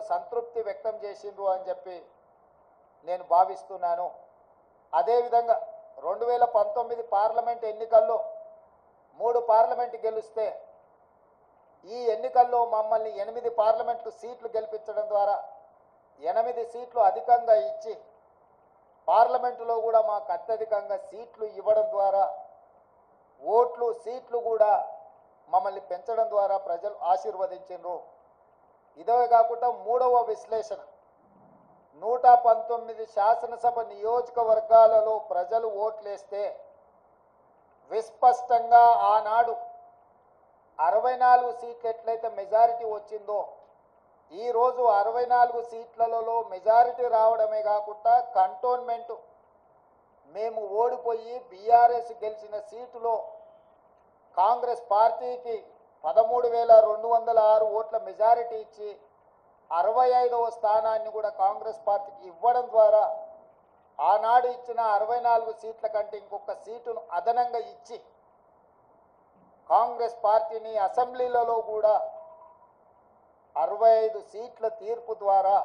సంతృప్తి వ్యక్తం చేసిండ్రు అని చెప్పి నేను భావిస్తున్నాను అదేవిధంగా రెండు వేల పంతొమ్మిది పార్లమెంట్ ఎన్నికల్లో మూడు పార్లమెంట్ గెలిస్తే ఈ ఎన్నికల్లో మమ్మల్ని ఎనిమిది పార్లమెంటు సీట్లు గెలిపించడం ద్వారా ఎనిమిది సీట్లు అధికంగా ఇచ్చి పార్లమెంటులో కూడా మాకు అత్యధికంగా సీట్లు ఇవ్వడం ద్వారా ఓట్లు సీట్లు కూడా మమ్మల్ని పెంచడం ద్వారా ప్రజలు ఆశీర్వదించిండ్రు ఇదే కాకుండా మూడవ విశ్లేషణ నూట పంతొమ్మిది శాసనసభ నియోజకవర్గాలలో ప్రజలు ఓట్లేస్తే విస్పష్టంగా ఆనాడు అరవై నాలుగు సీట్లు ఎట్లయితే మెజారిటీ వచ్చిందో ఈరోజు అరవై నాలుగు సీట్లలో మెజారిటీ రావడమే కాకుండా కంటోన్మెంట్ మేము ఓడిపోయి బీఆర్ఎస్ గెలిచిన సీటులో కాంగ్రెస్ పార్టీకి పదమూడు వేల రెండు వందల ఆరు ఓట్ల మెజారిటీ ఇచ్చి అరవై ఐదవ స్థానాన్ని కూడా కాంగ్రెస్ పార్టీకి ఇవ్వడం ద్వారా ఆనాడు ఇచ్చిన అరవై నాలుగు సీట్ల కంటే ఇంకొక సీటును అదనంగా ఇచ్చి కాంగ్రెస్ పార్టీని అసెంబ్లీలలో కూడా అరవై ఐదు సీట్ల తీర్పు ద్వారా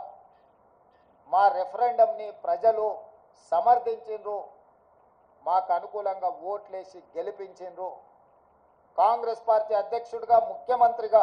మా రెఫరెండంని ప్రజలు సమర్థించిండ్రు మాకు అనుకూలంగా ఓట్లేసి గెలిపించిండ్రు కాంగ్రెస్ పార్టీ అధ్యక్షుడిగా ముఖ్యమంత్రిగా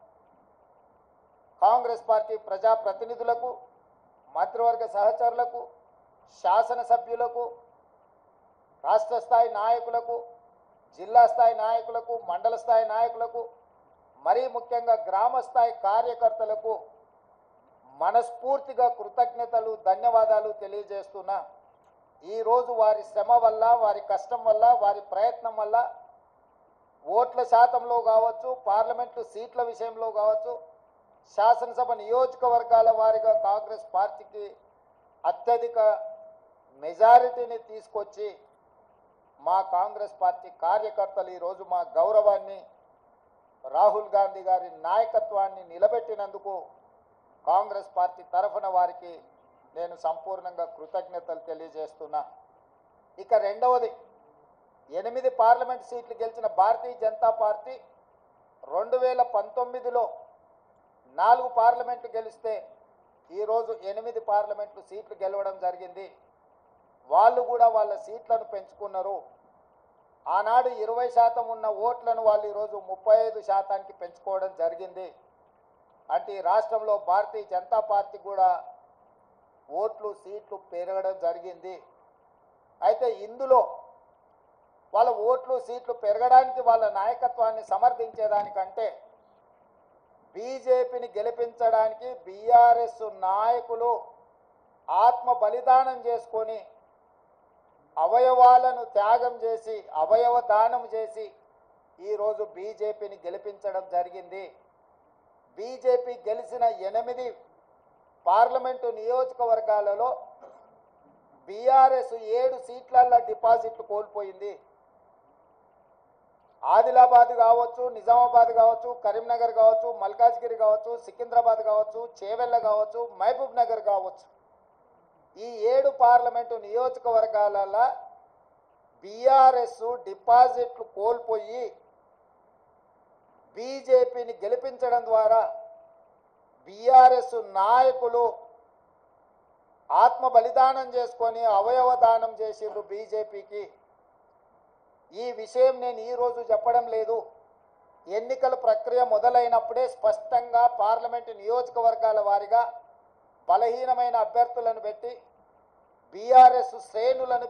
కాంగ్రెస్ పార్టీ ప్రజాప్రతినిధులకు మంత్రివర్గ సహచరులకు శాసనసభ్యులకు రాష్ట్ర స్థాయి నాయకులకు జిల్లా స్థాయి నాయకులకు మండల స్థాయి నాయకులకు మరీ ముఖ్యంగా గ్రామ స్థాయి కార్యకర్తలకు మనస్ఫూర్తిగా కృతజ్ఞతలు ధన్యవాదాలు తెలియజేస్తున్నా ఈరోజు వారి శ్రమ వల్ల వారి కష్టం వల్ల వారి ప్రయత్నం వల్ల ఓట్ల శాతంలో కావచ్చు పార్లమెంటు సీట్ల విషయంలో కావచ్చు శాసనసభ నియోజకవర్గాల వారిగా కాంగ్రెస్ పార్టీకి అత్యధిక మెజారిటీని తీసుకొచ్చి మా కాంగ్రెస్ పార్టీ కార్యకర్తలు ఈరోజు మా గౌరవాన్ని రాహుల్ గాంధీ గారి నాయకత్వాన్ని నిలబెట్టినందుకు కాంగ్రెస్ పార్టీ తరఫున వారికి నేను సంపూర్ణంగా కృతజ్ఞతలు తెలియజేస్తున్నా ఇక రెండవది ఎనిమిది పార్లమెంట్ సీట్లు గెలిచిన భారతీయ జనతా పార్టీ రెండు వేల పంతొమ్మిదిలో నాలుగు పార్లమెంట్లు గెలిస్తే ఈరోజు ఎనిమిది పార్లమెంట్లు సీట్లు గెలవడం జరిగింది వాళ్ళు కూడా వాళ్ళ సీట్లను పెంచుకున్నారు ఆనాడు ఇరవై శాతం ఉన్న ఓట్లను వాళ్ళు ఈరోజు ముప్పై ఐదు శాతానికి పెంచుకోవడం జరిగింది అంటే ఈ రాష్ట్రంలో భారతీయ జనతా పార్టీ కూడా ఓట్లు సీట్లు పెరగడం జరిగింది అయితే ఇందులో వాళ్ళ ఓట్లు సీట్లు పెరగడానికి వాళ్ళ నాయకత్వాన్ని సమర్థించేదానికంటే బీజేపీని గెలిపించడానికి బీఆర్ఎస్ నాయకులు ఆత్మ బలిదానం చేసుకొని అవయవాలను త్యాగం చేసి అవయవ దానం చేసి ఈరోజు బీజేపీని గెలిపించడం జరిగింది బీజేపీ గెలిచిన ఎనిమిది పార్లమెంటు నియోజకవర్గాలలో బీఆర్ఎస్ ఏడు సీట్లల్లో డిపాజిట్లు కోల్పోయింది ఆదిలాబాద్ కావచ్చు నిజామాబాద్ కావచ్చు కరీంనగర్ కావచ్చు మల్కాజ్గిరి కావచ్చు సికింద్రాబాద్ కావచ్చు చేవెళ్ళ కావచ్చు మహబూబ్ నగర్ కావచ్చు ఈ ఏడు పార్లమెంటు నియోజకవర్గాలలో బీఆర్ఎస్ డిపాజిట్లు కోల్పోయి బీజేపీని గెలిపించడం ద్వారా బీఆర్ఎస్ నాయకులు ఆత్మ బలిదానం చేసుకొని అవయవ దానం చేసిండ్రు బీజేపీకి ఈ విషయం నేను ఈరోజు చెప్పడం లేదు ఎన్నికల ప్రక్రియ మొదలైనప్పుడే స్పష్టంగా పార్లమెంటు నియోజకవర్గాల వారిగా బలహీనమైన అభ్యర్థులను పెట్టి బీఆర్ఎస్ శ్రేణులను